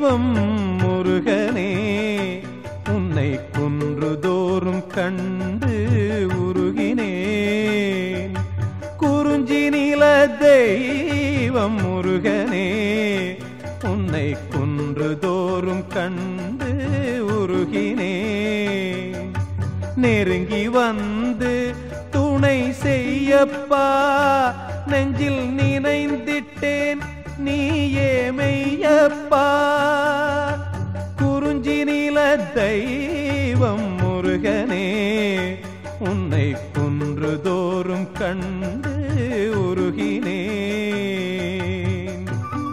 தெய்வம் முருகனே உன்னை குன்றுதோறும் கண்டு உருகினேன் குறிஞ்சி நில தெய்வம் முருகனே உன்னை குன்றுதோறும் கண்டு உருகினேன் நெருங்கி வந்து துணை செய்யப்பா நெஞ்சில் நினைந்திட்டேன் நீயே மெய்யப்பா குறிஞ்சி நில தெய்வம் முருகனே உன்னை குன்றுதோறும் கண்டு உருகினேன்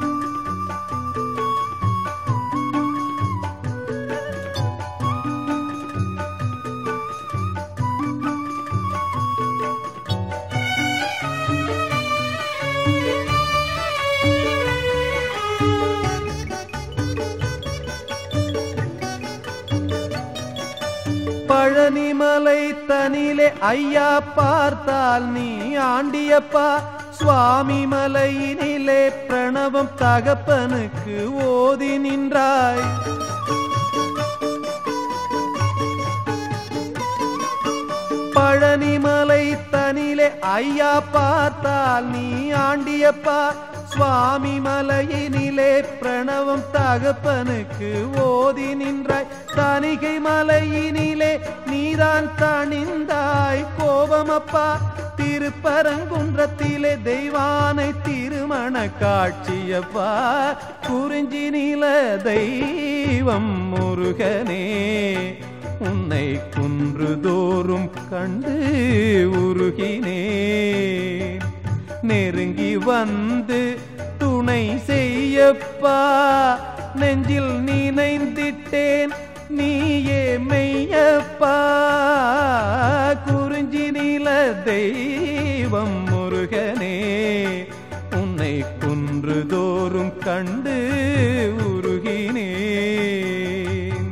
பழனிமலை தனிலே ஐயா பார்த்தால் நீ ஆண்டியப்பா சுவாமி மலையினிலே பிரணவம் தகப்பனுக்கு ஓதி நின்றாய் பழனிமலை தனிலே ஐயா பார்த்தால் நீ ஆண்டியப்பா சுவாமி மலையினிலே பிரணவம் தகப்பனுக்கு ஓதி நின்றாய் தணிகை மலையினிலே நீதான் தணிந்தாய் கோபமப்பா திருப்பரங்குன்றத்திலே தெய்வானை திருமண காட்சியப்பா குறிஞ்சி நில தெய்வம் முருகனே உன்னை குன்றுதோறும் கண்டு உருகினேன் நெருங்கி வந்து துணை செய்யப்பா நெஞ்சில் நினைந்திட்டேன் நீயே மெய்யப்பா குறிஞ்சி நில தெய்வம் முருகனே உன்னை குன்றுதோறும் கண்டு உருகினேன்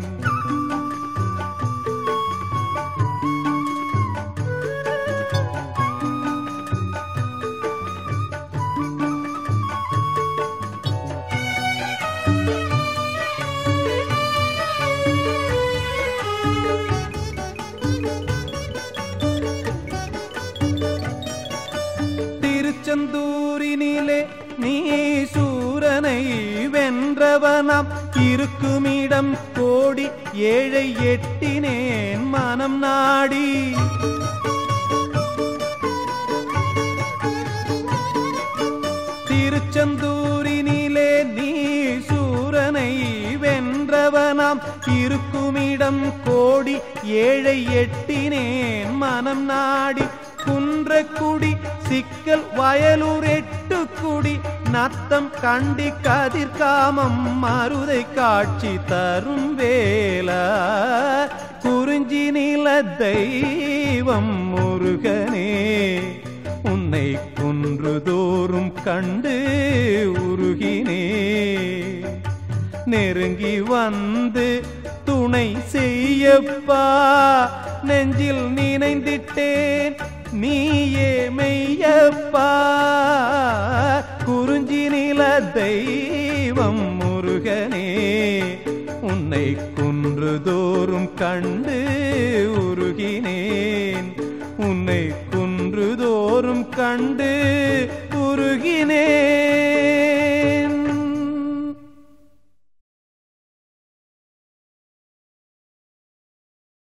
திருச்செந்தூரினிலே நீ சூரனை வென்றவனாம் இருக்குமிடம் கோடி ஏழை எட்டினேன் மனம் நாடி திருச்செந்தூரினிலே நீ சூரனை வென்றவனாம் இருக்குமிடம் கோடி ஏழை எட்டினேன் மனம் நாடி குன்றக்குடி சிக்கல் வயலூர் எட்டு குடி நத்தம் கண்டி கதிர்காமம் மருதை காட்சி தரும் வேலா குறிஞ்சி நில தெய்வம் முருகனே உன்னை குன்றுதோறும் கண்டு உருகினே நெருங்கி வந்து துணை செய்யப்பா நெஞ்சில் நினைந்திட்டேன் நீயே மெய்யப்பா குறிஞ்சி நில தெய்வம் முருகனே உன்னை குன்றுதோறும் கண்டு உருகினேன் உன்னை குன்றுதோறும் கண்டு உருகினேன்